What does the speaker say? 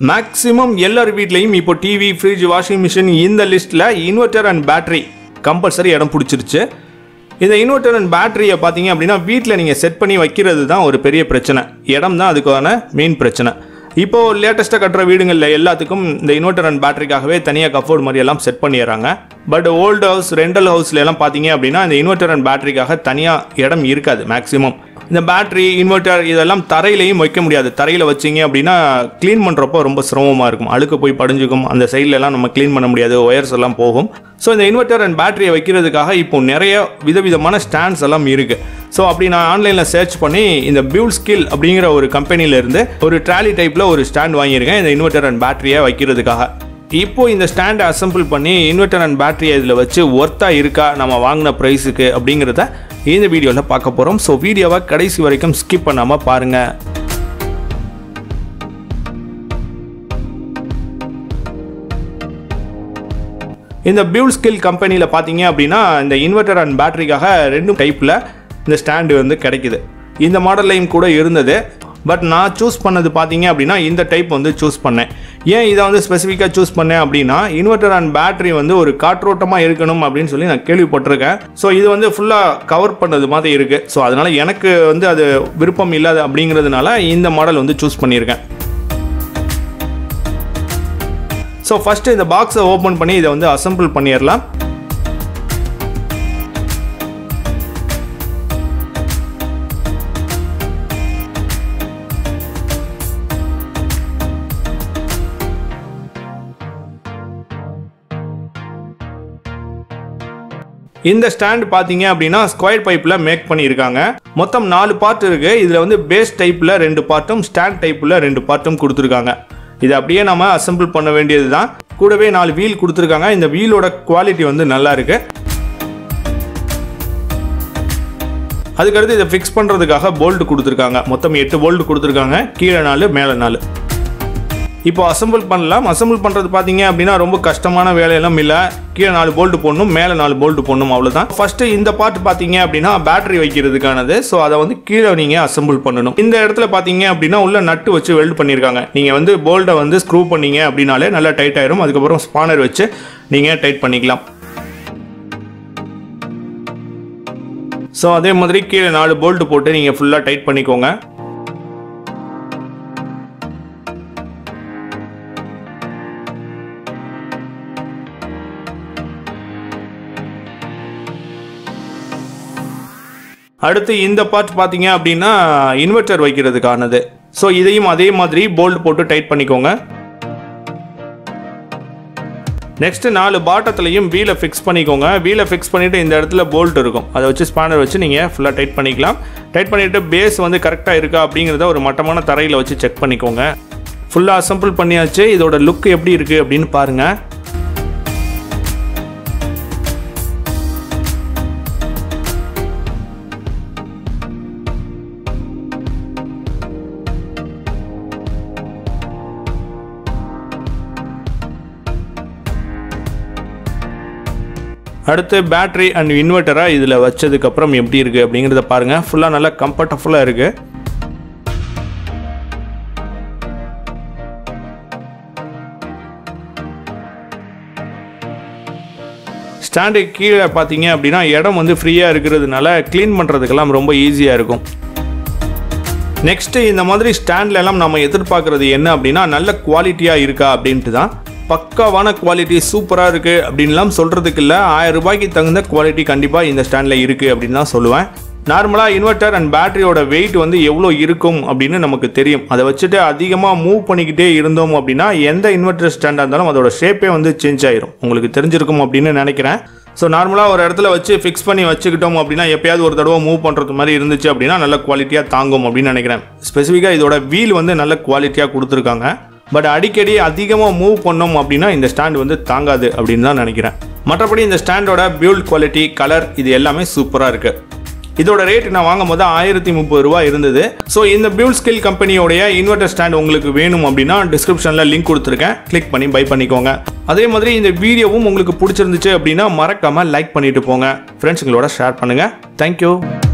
maximum எல்லார் வீட்லேயும் இப்போ டிவி ஃப்ரிட்ஜ் வாஷிங் மிஷின் இந்த லிஸ்ட்டில் இன்வெர்டர் அண்ட் பேட்டரி கம்பல்சரி இடம் பிடிச்சிருச்சு இந்த இன்வெர்டர் அண்ட் பேட்டரியை பார்த்தீங்க அப்படின்னா வீட்டில் நீங்கள் செட் பண்ணி வைக்கிறது தான் ஒரு பெரிய பிரச்சனை இடம் தான் அதுக்கான மெயின் பிரச்சனை இப்போ லேட்டஸ்ட்டாக கட்டுற வீடுங்களில் எல்லாத்துக்கும் இந்த இன்வெர்டர் அண்ட் பேட்டரிக்காகவே தனியாக கஃபோர்ட் மாதிரி எல்லாம் செட் பண்ணிடுறாங்க பட் ஓல்டு ஹவுஸ் ரெண்டல் ஹவுஸ்ல எல்லாம் பார்த்தீங்க அப்படின்னா இந்த இன்வெர்டர் அண்ட் பேட்டரிக்காக தனியாக இடம் இருக்காது மேக்ஸிமம் இந்த பேட்டரி இன்வெர்டர் இதெல்லாம் தரையிலையும் வைக்க முடியாது தரையில் வச்சிங்க அப்படின்னா க்ளீன் பண்ணுறப்போ ரொம்ப சிரமமாக இருக்கும் அழுக்கு போய் படிஞ்சுக்கும் அந்த சைடுல எல்லாம் நம்ம க்ளீன் பண்ண முடியாது ஒயர்ஸ் எல்லாம் போகும் ஸோ இந்த இன்வெர்டர் அண்ட் பேட்டரியை வைக்கிறதுக்காக இப்போ நிறைய விதவிதமான ஸ்டாண்ட்ஸ் எல்லாம் இருக்குது ஸோ அப்படி நான் ஆன்லைனில் சர்ச் பண்ணி இந்த பியூல் ஸ்கில் அப்படிங்கிற ஒரு கம்பெனிலேருந்து ஒரு ட்ராலி டைப்பில் ஒரு ஸ்டாண்ட் வாங்கியிருக்கேன் இந்த இன்வெர்டர் அண்ட் பேட்டரியை வைக்கிறதுக்காக இப்போ இந்த ஸ்டாண்டை அசம்பிள் பண்ணி இன்வெர்டர் அண்ட் பேட்டரியை இதில் வச்சு ஒர்த்தாக இருக்கா நம்ம வாங்கின ப்ரைஸுக்கு அப்படிங்கிறத இந்த வீடியோவில் பார்க்க போகிறோம் ஸோ வீடியோவை கடைசி வரைக்கும் ஸ்கிப் பண்ணாமல் பாருங்கள் இந்த பியூல் ஸ்கில் கம்பெனியில் பார்த்தீங்க அப்படின்னா இந்த இன்வெர்டர் அண்ட் பேட்டரிக்காக ரெண்டு டைப்பில் இந்த ஸ்டாண்டு வந்து கிடைக்குது இந்த மாடல்லையும் கூட இருந்தது பட் நான் சூஸ் பண்ணது பார்த்தீங்க அப்படின்னா இந்த டைப் வந்து சூஸ் பண்ணேன் ஏன் இதை வந்து ஸ்பெசிஃபிக்காக சூஸ் பண்ணேன் அப்படின்னா இன்வெர்டர் அண்ட் பேட்டரி வந்து ஒரு காற்றோட்டமாக இருக்கணும் அப்படின்னு சொல்லி நான் கேள்விப்பட்டிருக்கேன் ஸோ இது வந்து ஃபுல்லாக கவர் பண்ணது மாதிரி இருக்குது ஸோ அதனால் எனக்கு வந்து அது விருப்பம் இல்லாத அப்படிங்கிறதுனால இந்த மாடல் வந்து சூஸ் பண்ணியிருக்கேன் ஸோ ஃபஸ்ட்டு இந்த பாக்ஸை ஓப்பன் பண்ணி இதை வந்து அசம்பிள் பண்ணிடலாம் இந்த ஸ்டாண்ட் பார்த்தீங்க அப்படின்னா ஸ்கொயர் பைப்பில் மேக் பண்ணியிருக்காங்க மொத்தம் நாலு பார்ட் இருக்கு இதில் வந்து பேஸ் டைப்பில் ரெண்டு பார்ட்டும் ஸ்டாண்ட் டைப்பில் ரெண்டு பார்ட்டும் கொடுத்துருக்காங்க இது அப்படியே நம்ம அசம்பிள் பண்ண வேண்டியது தான் கூடவே நாலு வீல் கொடுத்துருக்காங்க இந்த வீலோட குவாலிட்டி வந்து நல்லா இருக்கு அதுக்கடுத்து இதை ஃபிக்ஸ் பண்ணுறதுக்காக போல்ட் கொடுத்துருக்காங்க மொத்தம் எட்டு போல்ட் கொடுத்துருக்காங்க கீழே நாலு மேலே நாலு இப்போ அசம்பிள் பண்ணலாம் அசம்பிள் பண்ணுறது பார்த்தீங்க அப்படின்னா ரொம்ப கஷ்டமான வேலையெல்லாம் இல்லை கீழே நாலு போல்ட் போடணும் மேலே நாலு போல்ட் போடணும் அவ்வளோதான் ஃபஸ்ட்டு இந்த பார்ட் பார்த்தீங்க அப்படின்னா பேட்டரி வைக்கிறதுக்கானது ஸோ அதை வந்து கீழே நீங்கள் அசம்பிள் பண்ணணும் இந்த இடத்துல பார்த்தீங்க அப்படின்னா உள்ள நட்டு வச்சு வெல்ட் பண்ணியிருக்காங்க நீங்கள் வந்து போல்ட்டை வந்து ஸ்க்ரூ பண்ணீங்க அப்படின்னாலே நல்லா டைட் ஆயிரும் அதுக்கப்புறம் ஸ்பானர் வச்சு நீங்கள் டைட் பண்ணிக்கலாம் ஸோ அதே மாதிரி கீழே நாலு போல்ட் போட்டு நீங்கள் ஃபுல்லாக டைட் பண்ணிக்கோங்க அடுத்து இந்த பார்ட் பார்த்தீங்க அப்படின்னா இன்வெர்டர் வைக்கிறதுக்கானது ஸோ இதையும் அதே மாதிரி போல்ட் போட்டு டைட் பண்ணிக்கோங்க நெக்ஸ்ட் நாலு பாட்டத்துலையும் வீலை ஃபிக்ஸ் பண்ணிக்கோங்க வீலை ஃபிக்ஸ் பண்ணிவிட்டு இந்த இடத்துல போல்ட் இருக்கும் அதை வச்சு ஸ்பானர் வச்சு நீங்கள் ஃபுல்லாக டைட் பண்ணிக்கலாம் டைட் பண்ணிவிட்டு பேஸ் வந்து கரெக்டாக இருக்கா அப்படிங்கிறத ஒரு மட்டமான தரையில் வச்சு செக் பண்ணிக்கோங்க ஃபுல்லாக அசம்பிள் பண்ணியாச்சு இதோட லுக் எப்படி இருக்குது அப்படின்னு பாருங்கள் அடுத்து பேட்டரி அண்ட் இன்வெர்ட்டராக இதில் வச்சதுக்கப்புறம் எப்படி இருக்குது அப்படிங்கிறத பாருங்கள் ஃபுல்லாக நல்லா கம்ஃபர்டபுளாக இருக்குது ஸ்டாண்டு கீழே பார்த்தீங்க அப்படின்னா இடம் வந்து ஃப்ரீயாக இருக்கிறதுனால க்ளீன் பண்ணுறதுக்கெல்லாம் ரொம்ப ஈஸியாக இருக்கும் நெக்ஸ்ட்டு இந்த மாதிரி ஸ்டாண்ட்ல எல்லாம் நம்ம எதிர்பார்க்குறது என்ன அப்படின்னா நல்ல குவாலிட்டியாக இருக்கா அப்படின்ட்டு தான் பக்காவான குவாலிட்டி சூப்பராக இருக்குது அப்படின்லாம் சொல்கிறதுக்கு இல்லை ஆயிரம் ரூபாய்க்கு தகுந்த குவாலிட்டி கண்டிப்பாக இந்த ஸ்டாண்டில் இருக்குது அப்படின்னு தான் சொல்லுவேன் நார்மலாக இன்வெர்ட்டர் அண்ட் பேட்டரியோட வெயிட் வந்து எவ்வளோ இருக்கும் அப்படின்னு நமக்கு தெரியும் அதை வச்சுட்டு அதிகமாக மூவ் பண்ணிக்கிட்டே இருந்தோம் அப்படின்னா எந்த இன்வெர்ட்டர் ஸ்டாண்டாக இருந்தாலும் அதோட ஷேப்பே வந்து சேஞ்ச் ஆயிரும் உங்களுக்கு தெரிஞ்சிருக்கும் அப்படின்னு நினைக்கிறேன் ஸோ நார்மலாக ஒரு இடத்துல வச்சு ஃபிக்ஸ் பண்ணி வச்சுக்கிட்டோம் அப்படின்னா எப்பயாவது ஒரு தடவை மூவ் பண்ணுறது மாதிரி இருந்துச்சு அப்படின்னா நல்ல குவாலிட்டியாக தாங்கும் அப்படின்னு நினைக்கிறேன் ஸ்பெசிஃபிக்காக இதோட வீல் வந்து நல்ல குவாலிட்டியாக கொடுத்துருக்காங்க பட் அடிக்கடி அதிகமாக மூவ் பண்ணோம் அப்படின்னா இந்த ஸ்டாண்ட் வந்து தாங்காது அப்படின்னு தான் நினைக்கிறேன் மற்றபடி இந்த ஸ்டாண்டோட பியூல்ட் குவாலிட்டி கலர் இது எல்லாமே சூப்பராக இருக்குது இதோட ரேட் நான் வாங்கும் போது ஆயிரத்தி முப்பது ரூபா இருந்தது ஸோ இந்த பியூல் ஸ்கில் கம்பெனியோடைய இன்வெர்டர் ஸ்டாண்ட் உங்களுக்கு வேணும் அப்படின்னா டிஸ்கிரிப்ஷனில் லிங்க் கொடுத்துருக்கேன் கிளிக் பண்ணி பை பண்ணிக்கோங்க அதே மாதிரி இந்த வீடியோவும் உங்களுக்கு பிடிச்சிருந்துச்சு அப்படின்னா மறக்காமல் லைக் பண்ணிட்டு போங்க ஃப்ரெண்ட்ஸுங்களோட ஷேர் பண்ணுங்கள் தேங்க்யூ